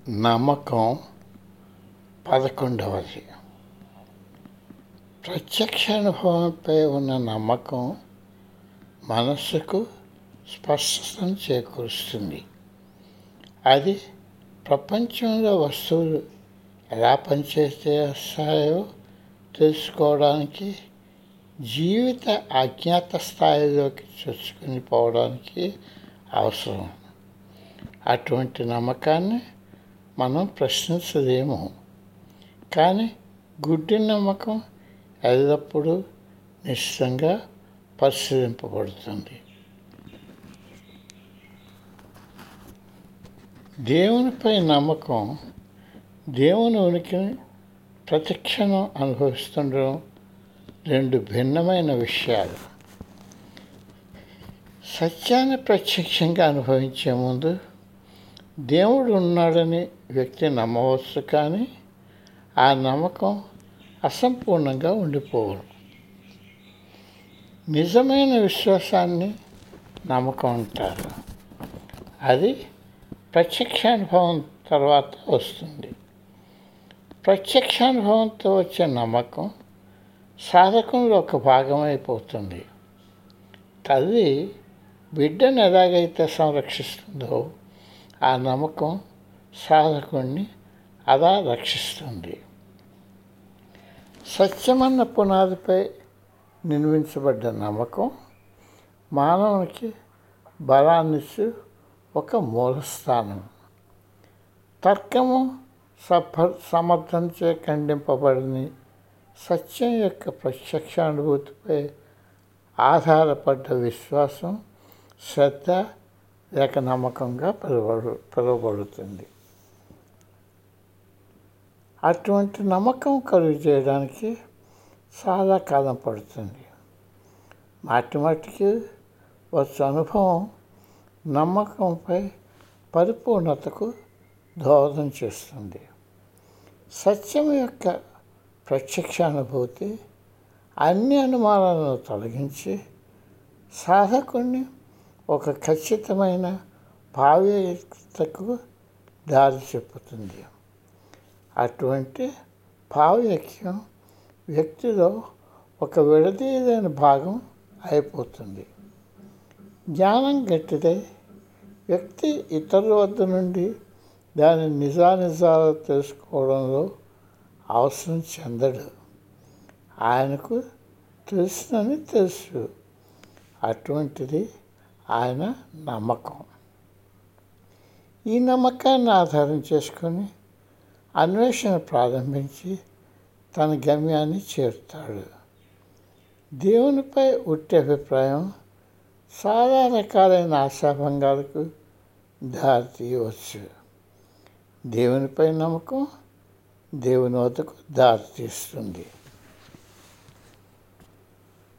నమ్మకం పదకొండవది ప్రత్యక్ష అనుభవంపై ఉన్న నమ్మకం మనస్సుకు స్పష్టతను చేకూరుస్తుంది అది ప్రపంచంలో వస్తువులు ఎలా పనిచేస్తాయో తెలుసుకోవడానికి జీవిత అజ్ఞాత స్థాయిలోకి చొచ్చుకుని పోవడానికి అవసరం అటువంటి నమ్మకాన్ని మనం ప్రశ్నించలేము కానీ గుడ్డి నమ్మకం ఎల్లప్పుడూ నిశ్చితంగా పరిశీలింపబడుతుంది దేవునిపై నమ్మకం దేవుని ఉనికిని ప్రతిక్షణం అనుభవిస్తుండడం రెండు భిన్నమైన విషయాలు సత్యాన్ని ప్రత్యక్షంగా అనుభవించే ముందు దేవుడు ఉన్నాడని వ్యక్తి నమ్మవచ్చు కానీ ఆ నమ్మకం అసంపూర్ణంగా ఉండిపోవడం నిజమైన విశ్వాసాన్ని నమ్మకం అంటారు అది ప్రత్యక్షానుభవం తర్వాత వస్తుంది ప్రత్యక్షానుభవంతో వచ్చే నమ్మకం సాధకంలో ఒక భాగమైపోతుంది తల్లి బిడ్డను ఎలాగైతే సంరక్షిస్తుందో ఆ నమ్మకం సాధకుణ్ణి అలా రక్షిస్తుంది సత్యమన్న పునాదిపై నిర్మించబడ్డ నమ్మకం మానవునికి బలాన్నిచ్చు ఒక మూలస్థానం తర్కము సఫ సమర్థంచే ఖండింపబడని సత్యం యొక్క ప్రత్యక్షానుభూతిపై ఆధారపడ్డ విశ్వాసం శ్రద్ధ లేక నమ్మకంగా పిలువబడు పిలువబడుతుంది అటువంటి నమ్మకం కలుగు చేయడానికి చాలా కాలం పడుతుంది మాటి మాటికి వచ్చే అనుభవం నమ్మకంపై పరిపూర్ణతకు దోహదం చేస్తుంది సత్యం యొక్క ప్రత్యక్షానుభూతి అన్ని అనుమానాలను తొలగించి సాధకుణ్ణి ఒక ఖచ్చితమైన భావ్యతకు దారి చెప్పుతుంది అటువంటి భావ్యక్యం వ్యక్తిలో ఒక విడదీయలేని భాగం అయిపోతుంది జ్ఞానం గట్టిదై వ్యక్తి ఇతరుల వద్ద నుండి దాని నిజానిజాలు తెలుసుకోవడంలో అవసరం చెందడు ఆయనకు తెలుసునని తెలుసు అటువంటిది ఆయన నమ్మకం ఈ నమ్మకాన్ని ఆధారం చేసుకొని అన్వేషణ ప్రారంభించి తన గమ్యాన్ని చేరుతాడు దేవునిపై ఉట్టే అభిప్రాయం చాలా రకాలైన ఆశాభంగాలకు దారి తీయవచ్చు దేవునిపై నమ్మకం దేవుని వద్దకు దారి తీస్తుంది